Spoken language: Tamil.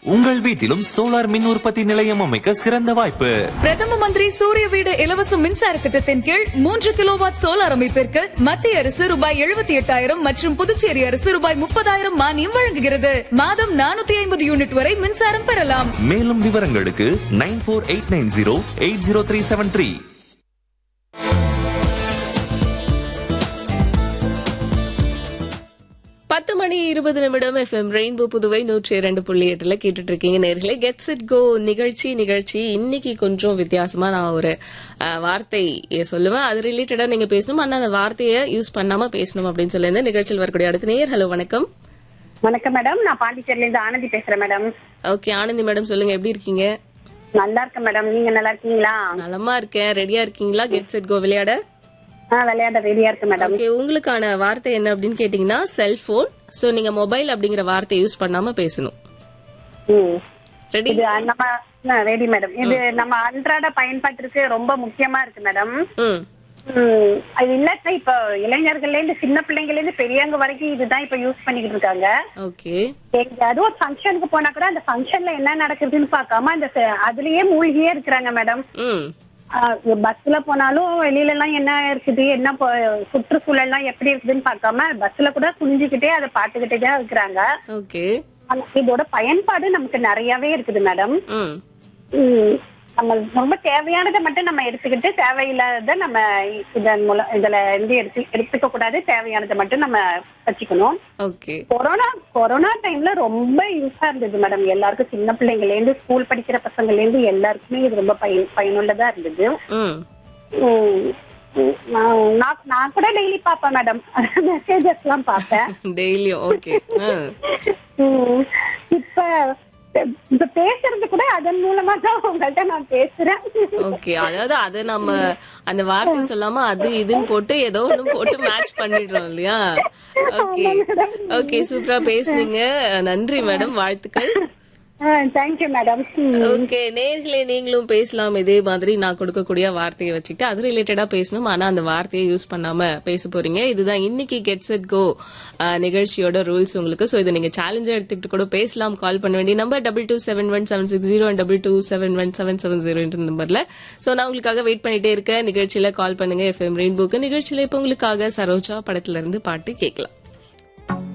உங்கள் வீட்டிலும் சோலார் மின் உற்பத்தி நிலையம் அமைக்க சிறந்த வாய்ப்பு பிரதம மந்திரி சூரிய வீடு இலவச மின்சார திட்டத்தின் கீழ் மூன்று கிலோவாட் சோலார் அமைப்பிற்கு மத்திய அரசு ரூபாய் எழுபத்தி எட்டாயிரம் மற்றும் புதுச்சேரி அரசு ரூபாய் முப்பதாயிரம் மானியம் வழங்குகிறது மாதம் நானூத்தி ஐம்பது யூனிட் வரை மின்சாரம் பெறலாம் மேலும் விவரங்களுக்கு nine four eight nine zero eight zero three seven three பத்து மணி இருபது நிமிடம் எஃப்எம் ரெயின்போ புதுவை நூற்றி இரண்டு புள்ளி எட்டுல கேட்டுட்டு இருக்கீங்க நேர்களே கெட்ஸ் இட் கோ நிகழ்ச்சி நிகழ்ச்சி இன்னைக்கு கொஞ்சம் வித்தியாசமா நான் ஒரு அஹ், வார்த்தை சொல்லுவேன் அது ரிலேட்டடா நீங்க பேசணும் ஆனா அந்த வார்த்தையை யூஸ் பண்ணாம பேசணும் அப்படின்னு சொல்லி நிகழ்ச்சியில் வரக்கூடிய அடுத்த நேர் ஹலோ வணக்கம் வணக்கம் மேடம் நான் பாண்டிச்சேரில இருந்து ஆனந்தி பேசுறேன் மேடம் ஓகே ஆனந்தி மேடம் சொல்லுங்க எப்படி இருக்கீங்க நல்லா இருக்கேன் மேடம் நீங்க நல்லா இருக்கீங்களா நலமா இருக்கேன் ரெடியா இருக்கீங்களா கெட்ஸ் இட் கோ விளையாட ஆ விளையாட ரெடியா இருக்கு மேடம் ஓகே உங்களுக்கான வார்த்தை என்ன அப்படின்னு கேட்டீங்கன்னா செல்போன் சோ நீங்க மொபைல் அப்படிங்கிற வார்த்தையை யூஸ் பண்ணாம பேசணும் ம். ரெடி இது நம்ம ரெடி மேடம் இது நம்ம அன்றாட பயன்பாட்டிற்கு ரொம்ப முக்கியமா இருக்கு மேடம் ம் ம், அது இல்லாட்டா இப்ப இளைஞர்கள்ல இருந்து சின்ன பிள்ளைங்கள்ல இருந்து பெரியவங்க வரைக்கும் இதுதான் இப்ப யூஸ் பண்ணிக்கிட்டு இருக்காங்க ஓகே எங்கேயாவது ஒரு ஃபங்க்ஷனுக்கு போனா கூட அந்த ஃபங்க்ஷன்ல என்ன நடக்குதுன்னு பார்க்காம அந்த செ- அதுலயே மூழ்கியே இருக்கிறாங்க மேடம் ம் பஸ்ல போனாலும் வெளியில எல்லாம் என்ன இருக்குது என்ன போ- சுற்றுச்சூழல் எல்லாம் எப்படி இருக்குதுன்னு பார்க்காம பஸ்ல கூட குனிஞ்சுக்கிட்டே அதை பாத்துக்கிட்டே தான் இருக்கிறாங்க ஓகே ஆனா இதோட பயன்பாடு நமக்கு நிறையவே இருக்குது மேடம் ம் உம் நம்ம ரொம்ப தேவையானதை மட்டும் நம்ம எடுத்துக்கிட்டு தேவையில்லாத நம்ம இதன் மூலம் இதுல இருந்து எடுத்து எடுத்துக்க கூடாது தேவையானதை மட்டும் நம்ம வச்சுக்கணும் ஓகே கொரோனா கொரோனா டைம்ல ரொம்ப யூஸா இருந்தது மேடம் எல்லாருக்கும் சின்ன பிள்ளைங்கள்ல இருந்து ஸ்கூல் படிக்கிற பசங்கள்ல இருந்து எல்லாருக்குமே இது ரொம்ப பயன் பயனுள்ளதா இருந்தது ம் உம் உம் நான் நான் நான் கூட டெய்லி பாப்பேன் மேடம் மெசேஜஸ் எல்லாம் பார்ப்பேன் டெய்லியும் ஓகே உம் இப்ப இப்ப பேசுறது கூட அதன் மூலமா தான் உங்கள்ட்ட நான் பேசுறேன் ஓகே அதாவது அத நம்ம அந்த வார்த்தை சொல்லாம அது இதுன்னு போட்டு ஏதோ ஒண்ணு போட்டு மேட்ச் பண்ணிடுறோம் இல்லையா ஓகே ஓகே சூப்பரா பேசுனீங்க நன்றி மேடம் வாழ்த்துக்கள் தேங்க்யூ மேடம் ஓகே நேர்களே நீங்களும் பேசலாம் இதே மாதிரி நான் கொடுக்கக்கூடிய வார்த்தையை வச்சுக்கிட்டு அது ரிலேட்டடா பேசணும் ஆனா அந்த வார்த்தையை யூஸ் பண்ணாம பேச போறீங்க இதுதான் இன்னைக்கு கெட்ஸ் இட் கோ நிகழ்ச்சியோட ரூல்ஸ் உங்களுக்கு சோ இதை நீங்க சேலஞ்சா எடுத்துக்கிட்டு கூட பேசலாம் கால் பண்ண வேண்டிய number double two seven one seven six zero double two seven one seven seven zero நம்பர்ல சோ நான் உங்களுக்காக வெயிட் பண்ணிட்டே இருக்கேன் நிகழ்ச்சியில கால் பண்ணுங்க எஃப்எம் ரெயின்போக்கு நிகழ்ச்சியில இப்ப உங்களுக்காக சரோஜா படத்துல இருந்து பாட்டு கேட்கலாம்